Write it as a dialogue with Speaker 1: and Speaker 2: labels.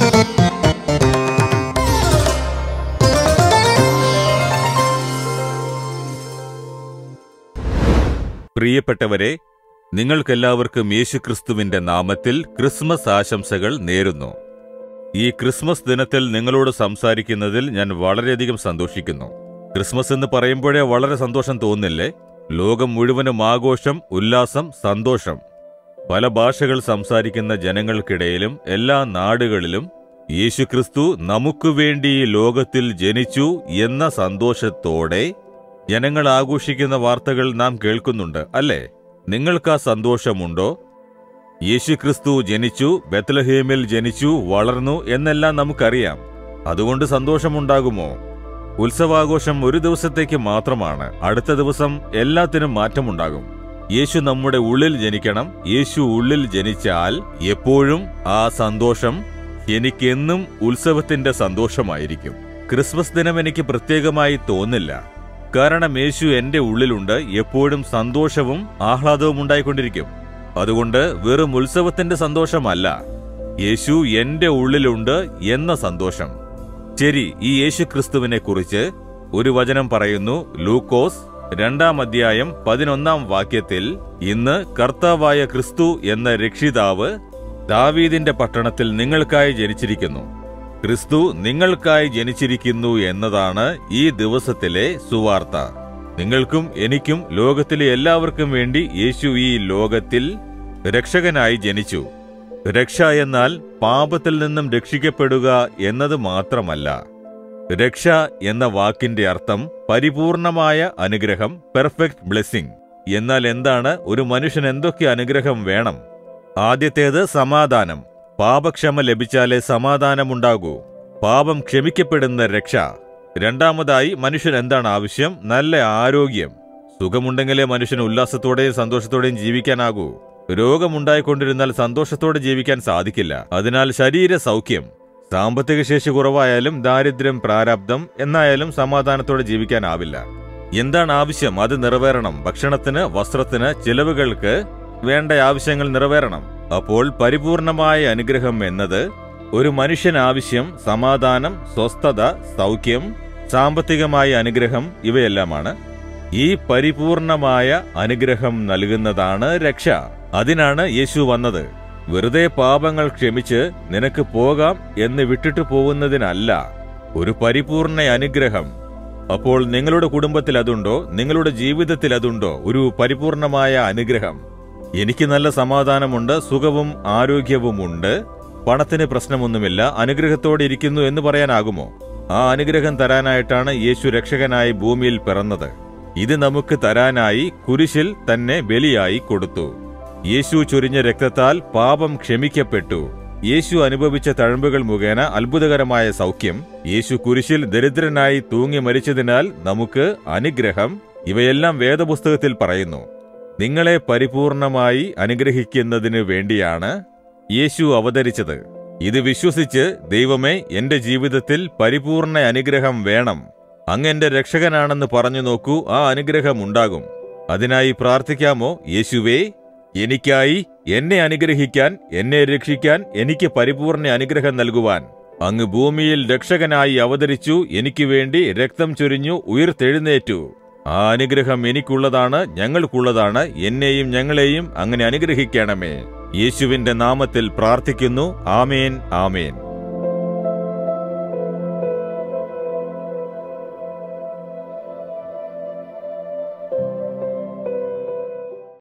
Speaker 1: പ്രിയപ്പെട്ടവരെ നിങ്ങൾക്കെല്ലാവർക്കും യേശുക്രിസ്തുവിന്റെ നാമത്തിൽ ക്രിസ്മസ് ആശംസകൾ നേരുന്നു ഈ ക്രിസ്മസ് ദിനത്തിൽ നിങ്ങളോട് സംസാരിക്കുന്നതിൽ ഞാൻ വളരെയധികം സന്തോഷിക്കുന്നു ക്രിസ്മസ് എന്ന് പറയുമ്പോഴേ വളരെ സന്തോഷം തോന്നില്ലേ ലോകം മുഴുവനും ആഘോഷം ഉല്ലാസം സന്തോഷം പല ഭാഷകൾ സംസാരിക്കുന്ന ജനങ്ങൾക്കിടയിലും എല്ലാ നാടുകളിലും യേശുക്രിസ്തു നമുക്കു വേണ്ടി ഈ ലോകത്തിൽ ജനിച്ചു എന്ന സന്തോഷത്തോടെ ജനങ്ങൾ ആഘോഷിക്കുന്ന വാർത്തകൾ നാം കേൾക്കുന്നുണ്ട് അല്ലേ നിങ്ങൾക്ക് ആ സന്തോഷമുണ്ടോ യേശുക്രിസ്തു ജനിച്ചു ബത്ലഹേമിൽ ജനിച്ചു വളർന്നു എന്നെല്ലാം നമുക്കറിയാം അതുകൊണ്ട് സന്തോഷമുണ്ടാകുമോ ഉത്സവാഘോഷം ഒരു ദിവസത്തേക്ക് മാത്രമാണ് അടുത്ത ദിവസം എല്ലാത്തിനും മാറ്റമുണ്ടാകും യേശു നമ്മുടെ ഉള്ളിൽ ജനിക്കണം യേശു ഉള്ളിൽ ജനിച്ചാൽ എപ്പോഴും ആ സന്തോഷം എനിക്കെന്നും ഉത്സവത്തിന്റെ സന്തോഷമായിരിക്കും ക്രിസ്മസ് ദിനം എനിക്ക് പ്രത്യേകമായി തോന്നില്ല കാരണം യേശു എന്റെ ഉള്ളിലുണ്ട് എപ്പോഴും സന്തോഷവും ആഹ്ലാദവും ഉണ്ടായിക്കൊണ്ടിരിക്കും അതുകൊണ്ട് വെറും ഉത്സവത്തിന്റെ സന്തോഷമല്ല യേശു എന്റെ ഉള്ളിലുണ്ട് എന്ന സന്തോഷം ശരി ഈ യേശു ക്രിസ്തുവിനെ കുറിച്ച് ഒരു വചനം പറയുന്നു ലൂക്കോസ് രണ്ടാം അധ്യായം പതിനൊന്നാം വാക്യത്തിൽ ഇന്ന് കർത്താവായ ക്രിസ്തു എന്ന രക്ഷിതാവ് ദാവീദിന്റെ പട്ടണത്തിൽ നിങ്ങൾക്കായി ജനിച്ചിരിക്കുന്നു ക്രിസ്തു നിങ്ങൾക്കായി ജനിച്ചിരിക്കുന്നു എന്നതാണ് ഈ ദിവസത്തിലെ സുവാർത്ത നിങ്ങൾക്കും എനിക്കും ലോകത്തിലെ എല്ലാവർക്കും വേണ്ടി യേശു ഈ ലോകത്തിൽ രക്ഷകനായി ജനിച്ചു രക്ഷ എന്നാൽ പാപത്തിൽ നിന്നും രക്ഷിക്കപ്പെടുക എന്നത് മാത്രമല്ല രക്ഷ എന്ന വാക്കിന്റെ അർത്ഥം പരിപൂർണമായ അനുഗ്രഹം പെർഫെക്റ്റ് ബ്ലെസ്സിംഗ് എന്നാൽ എന്താണ് ഒരു മനുഷ്യൻ എന്തൊക്കെ അനുഗ്രഹം വേണം ആദ്യത്തേത് സമാധാനം പാപക്ഷമ ലഭിച്ചാലേ സമാധാനമുണ്ടാകൂ പാപം ക്ഷമിക്കപ്പെടുന്ന രക്ഷ രണ്ടാമതായി മനുഷ്യൻ എന്താണ് ആവശ്യം നല്ല ആരോഗ്യം സുഖമുണ്ടെങ്കിലേ മനുഷ്യന് ഉല്ലാസത്തോടെയും സന്തോഷത്തോടെയും ജീവിക്കാനാകൂ രോഗമുണ്ടായിക്കൊണ്ടിരുന്നാൽ സന്തോഷത്തോടെ ജീവിക്കാൻ സാധിക്കില്ല അതിനാൽ ശരീര സൗഖ്യം സാമ്പത്തിക ശേഷി കുറവായാലും ദാരിദ്ര്യം പ്രാരാബ്ദം എന്നായാലും സമാധാനത്തോടെ ജീവിക്കാനാവില്ല എന്താണ് ആവശ്യം അത് നിറവേറണം ഭക്ഷണത്തിന് വസ്ത്രത്തിന് ചിലവുകൾക്ക് വേണ്ട ആവശ്യങ്ങൾ നിറവേറണം അപ്പോൾ പരിപൂർണമായ അനുഗ്രഹം എന്നത് ഒരു മനുഷ്യൻ ആവശ്യം സമാധാനം സ്വസ്ഥത സൗഖ്യം സാമ്പത്തികമായ അനുഗ്രഹം ഇവയെല്ലാമാണ് ഈ പരിപൂർണമായ അനുഗ്രഹം നൽകുന്നതാണ് രക്ഷ അതിനാണ് യേശു വന്നത് വെറുതെ പാപങ്ങൾ ക്ഷമിച്ച് നിനക്ക് പോകാം എന്ന് വിട്ടിട്ടു പോകുന്നതിനല്ല ഒരു പരിപൂർണ അനുഗ്രഹം അപ്പോൾ നിങ്ങളുടെ കുടുംബത്തിൽ അതുണ്ടോ നിങ്ങളുടെ ജീവിതത്തിൽ അതുണ്ടോ ഒരു പരിപൂർണമായ അനുഗ്രഹം എനിക്ക് നല്ല സമാധാനമുണ്ട് സുഖവും ആരോഗ്യവുമുണ്ട് പണത്തിന് പ്രശ്നമൊന്നുമില്ല അനുഗ്രഹത്തോടെ ഇരിക്കുന്നു എന്ന് പറയാനാകുമോ ആ അനുഗ്രഹം തരാനായിട്ടാണ് യേശു രക്ഷകനായി ഭൂമിയിൽ പിറന്നത് ഇത് നമുക്ക് തരാനായി കുരിശിൽ തന്നെ ബലിയായി കൊടുത്തു യേശു ചൊരിഞ്ഞ രക്തത്താൽ പാപം ക്ഷമിക്കപ്പെട്ടു യേശു അനുഭവിച്ച തഴമ്പുകൾ മുഖേന അത്ഭുതകരമായ സൗഖ്യം യേശു കുരിശിൽ ദരിദ്രനായി തൂങ്ങി മരിച്ചതിനാൽ നമുക്ക് അനുഗ്രഹം ഇവയെല്ലാം വേദപുസ്തകത്തിൽ പറയുന്നു നിങ്ങളെ പരിപൂർണമായി അനുഗ്രഹിക്കുന്നതിനു വേണ്ടിയാണ് യേശു അവതരിച്ചത് ഇത് വിശ്വസിച്ച് ദൈവമേ എന്റെ ജീവിതത്തിൽ പരിപൂർണ അനുഗ്രഹം വേണം അങ്ങ് എന്റെ രക്ഷകനാണെന്ന് പറഞ്ഞു നോക്കൂ ആ അനുഗ്രഹം ഉണ്ടാകും അതിനായി പ്രാർത്ഥിക്കാമോ യേശുവേ എനിക്കായി എന്നെ അനുഗ്രഹിക്കാൻ എന്നെ രക്ഷിക്കാൻ എനിക്ക് പരിപൂർണ അനുഗ്രഹം നൽകുവാൻ അങ്ങ് ഭൂമിയിൽ രക്ഷകനായി അവതരിച്ചു എനിക്ക് വേണ്ടി രക്തം ചൊരിഞ്ഞു ഉയർത്തെഴുന്നേറ്റു ആ അനുഗ്രഹം എനിക്കുള്ളതാണ് ഞങ്ങൾക്കുള്ളതാണ് എന്നെയും ഞങ്ങളെയും അങ്ങനെ അനുഗ്രഹിക്കണമേ യേശുവിന്റെ നാമത്തിൽ പ്രാർത്ഥിക്കുന്നു ആമേൻ ആമേൻ